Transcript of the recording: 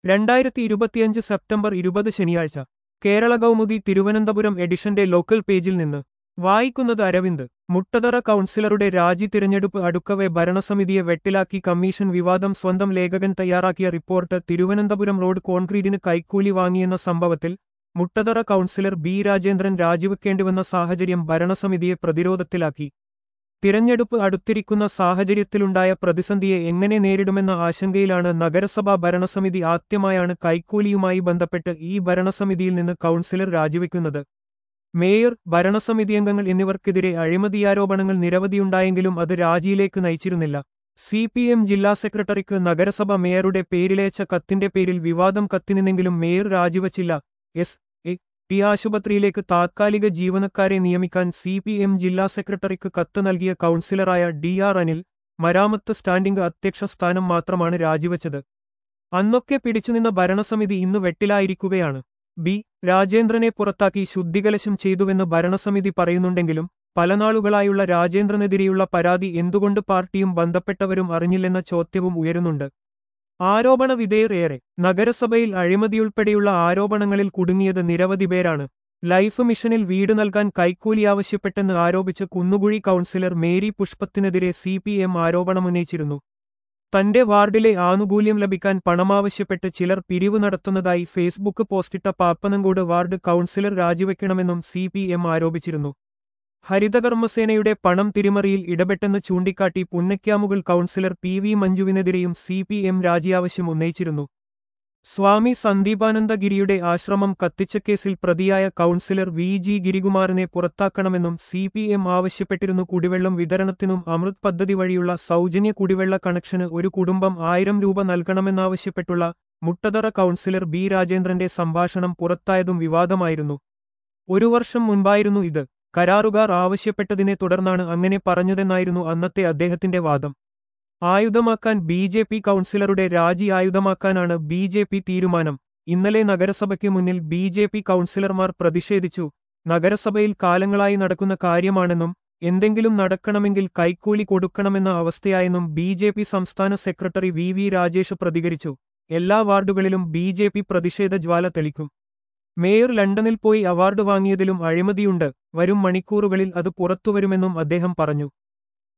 രണ്ടായിരത്തി ഇരുപത്തിയഞ്ച് സെപ്റ്റംബർ ഇരുപത് ശനിയാഴ്ച കേരള കൗമുദി തിരുവനന്തപുരം എഡിഷന്റെ ലോക്കൽ പേജിൽ നിന്ന് വായിക്കുന്നത് അരവിന്ദ് മുട്ടതറ കൗൺസിലറുടെ രാജി തിരഞ്ഞെടുപ്പ് അടുക്കവെ ഭരണസമിതിയെ വെട്ടിലാക്കി കമ്മീഷൻ വിവാദം സ്വന്തം ലേഖകൻ തയ്യാറാക്കിയ റിപ്പോർട്ട് തിരുവനന്തപുരം റോഡ് കോൺക്രീറ്റിന് കൈക്കൂലി വാങ്ങിയെന്ന സംഭവത്തിൽ മുട്ടതറ കൗൺസിലർ ബി രാജേന്ദ്രൻ രാജിവെക്കേണ്ടിവന്ന സാഹചര്യം ഭരണസമിതിയെ പ്രതിരോധത്തിലാക്കി തിരഞ്ഞെടുപ്പ് അടുത്തിരിക്കുന്ന സാഹചര്യത്തിലുണ്ടായ പ്രതിസന്ധിയെ എങ്ങനെ നേരിടുമെന്ന ആശങ്കയിലാണ് നഗരസഭാ ഭരണസമിതി ആദ്യമായാണ് കൈക്കൂലിയുമായി ബന്ധപ്പെട്ട് ഈ ഭരണസമിതിയിൽ നിന്ന് കൗൺസിലർ രാജിവെക്കുന്നത് മേയർ ഭരണസമിതി അംഗങ്ങൾ എന്നിവർക്കെതിരെ അഴിമതിയാരോപണങ്ങൾ നിരവധിയുണ്ടായെങ്കിലും അത് രാജിയിലേക്ക് നയിച്ചിരുന്നില്ല സി പി എം ജില്ലാ സെക്രട്ടറിക്ക് നഗരസഭ മേയറുടെ പേരിലയച്ച കത്തിന്റെ പേരിൽ വിവാദം കത്തിനിന്നെങ്കിലും മേയർ രാജിവച്ചില്ല എസ് എ പി ആശുപത്രിയിലേക്ക് താത്കാലിക ജീവനക്കാരെ നിയമിക്കാൻ സി പി എം ജില്ലാ സെക്രട്ടറിക്ക് കത്ത് നൽകിയ കൗൺസിലറായ ഡി ആർ അനിൽ മരാമത്ത് സ്റ്റാൻഡിംഗ് അധ്യക്ഷ സ്ഥാനം മാത്രമാണ് രാജിവച്ചത് അന്നൊക്കെ പിടിച്ചുനിന്ന ഭരണസമിതി ഇന്ന് വെട്ടിലായിരിക്കുകയാണ് ബി രാജേന്ദ്രനെ പുറത്താക്കി ശുദ്ധികലശം ചെയ്തുവെന്ന് ഭരണസമിതി പറയുന്നുണ്ടെങ്കിലും പല നാളുകളായുള്ള രാജേന്ദ്രനെതിരെയുള്ള പരാതി എന്തുകൊണ്ട് പാർട്ടിയും ബന്ധപ്പെട്ടവരും അറിഞ്ഞില്ലെന്ന ചോദ്യവും ഉയരുന്നുണ്ട് ആരോപണ വിധേയർ ഏറെ നഗരസഭയിൽ അഴിമതിയുൾപ്പെടെയുള്ള ആരോപണങ്ങളിൽ കുടുങ്ങിയത് നിരവധി പേരാണ് ലൈഫ് മിഷനിൽ വീട് നൽകാൻ കൈക്കൂലി ആവശ്യപ്പെട്ടെന്ന് ആരോപിച്ച് കുന്നുകുഴി കൗൺസിലർ മേരി പുഷ്പത്തിനെതിരെ സി പി എം ആരോപണമുന്നയിച്ചിരുന്നു തന്റെ വാർഡിലെ ആനുകൂല്യം ലഭിക്കാൻ പണമാവശ്യപ്പെട്ട് ചിലർ പിരിവ് നടത്തുന്നതായി ഫേസ്ബുക്ക് പോസ്റ്റിട്ട പാപ്പനങ്കോട് വാർഡ് കൗൺസിലർ രാജിവെക്കണമെന്നും സി പി എം ആരോപിച്ചിരുന്നു ഹരിതകർമ്മസേനയുടെ പണം തിരിമറിയിൽ ഇടപെട്ടെന്ന് ചൂണ്ടിക്കാട്ടി പുന്നയ്ക്കാമുകൾ കൗൺസിലർ പി വി മഞ്ജുവിനെതിരെയും സി പി എം രാജിയാവശ്യം ഉന്നയിച്ചിരുന്നു സ്വാമി സന്ദീപാനന്ദഗിരിയുടെ ആശ്രമം കത്തിച്ച കേസിൽ പ്രതിയായ കൗൺസിലർ വി ജി ഗിരികുമാറിനെ പുറത്താക്കണമെന്നും സി പി എം ആവശ്യപ്പെട്ടിരുന്നു കുടിവെള്ളം വിതരണത്തിനും അമൃത് പദ്ധതി വഴിയുള്ള സൗജന്യ കുടിവെള്ള കണക്ഷന് ഒരു കുടുംബം ആയിരം രൂപ നൽകണമെന്നാവശ്യപ്പെട്ടുള്ള മുട്ടതറ കൗൺസിലർ ബി രാജേന്ദ്രന്റെ സംഭാഷണം പുറത്തായതും വിവാദമായിരുന്നു ഒരു വർഷം മുൻപായിരുന്നു ഇത് കരാറുകാർ ആവശ്യപ്പെട്ടതിനെ തുടർന്നാണ് അങ്ങനെ പറഞ്ഞതെന്നായിരുന്നു അന്നത്തെ അദ്ദേഹത്തിന്റെ വാദം ആയുധമാക്കാൻ ബി ജെ പി കൗൺസിലറുടെ രാജി ആയുധമാക്കാനാണ് ബി ജെ പി തീരുമാനം ഇന്നലെ നഗരസഭയ്ക്ക് മുന്നിൽ ബി ജെ പി കൗൺസിലർമാർ പ്രതിഷേധിച്ചു നഗരസഭയിൽ കാലങ്ങളായി നടക്കുന്ന കാര്യമാണെന്നും എന്തെങ്കിലും നടക്കണമെങ്കിൽ കൈക്കൂലി കൊടുക്കണമെന്ന അവസ്ഥയായെന്നും ബി ജെ പി സംസ്ഥാന സെക്രട്ടറി വി വി രാജേഷ് പ്രതികരിച്ചു എല്ലാ വാർഡുകളിലും ബി ജെ പി പ്രതിഷേധ ജ്വാല തെളിക്കും മേയർ ലണ്ടനിൽ പോയി അവാർഡ് വാങ്ങിയതിലും അഴിമതിയുണ്ട് വരും മണിക്കൂറുകളിൽ അത് പുറത്തുവരുമെന്നും അദ്ദേഹം പറഞ്ഞു